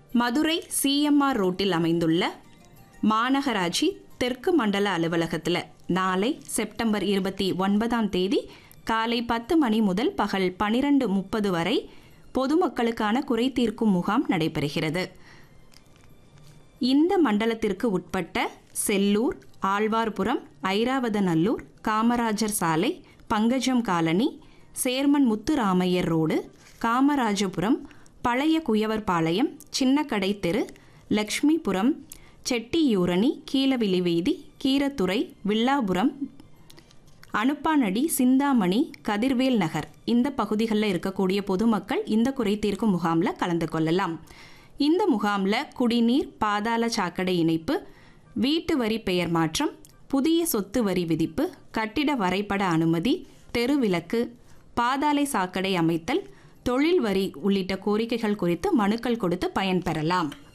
Madurai CMR ரோட்டில் அமைந்துள்ள மாநகராட்சி தெற்கு மண்டல அலுவலகத்தில் நாளை செப்டம்பர் இருபத்தி ஒன்பதாம் தேதி காலை பத்து மணி முதல் பகல் பனிரெண்டு முப்பது வரை பொதுமக்களுக்கான குறை தீர்க்கும் முகாம் நடைபெறுகிறது இந்த மண்டலத்திற்கு உட்பட்ட செல்லூர் ஆழ்வார்புரம் ஐராவதநல்லூர் காமராஜர் சாலை Pankajam colony chairman Muthuramaiyar road Kamarajapuram பழைய குயவர்பாளையம் சின்னக்கடை தெரு லக்ஷ்மிபுரம் செட்டியூரணி கீழவிலி வீதி கீரத்துறை வில்லாபுரம் அனுப்பானடி சிந்தாமணி கதிர்வேல் நகர் இந்த பகுதிகளில் இருக்கக்கூடிய பொதுமக்கள் இந்த குறை தீர்க்கும் முகாமில் கலந்து கொள்ளலாம் இந்த முகாமில் குடிநீர் பாதாள சாக்கடை இணைப்பு வீட்டு வரி பெயர் மாற்றம் புதிய சொத்து வரி விதிப்பு கட்டிட வரைபட அனுமதி தெருவிளக்கு பாதாளை சாக்கடை அமைத்தல் தொழில் வரி உள்ளிட்ட கோரிக்கைகள் குறித்து மனுக்கள் கொடுத்து பயன்பெறலாம்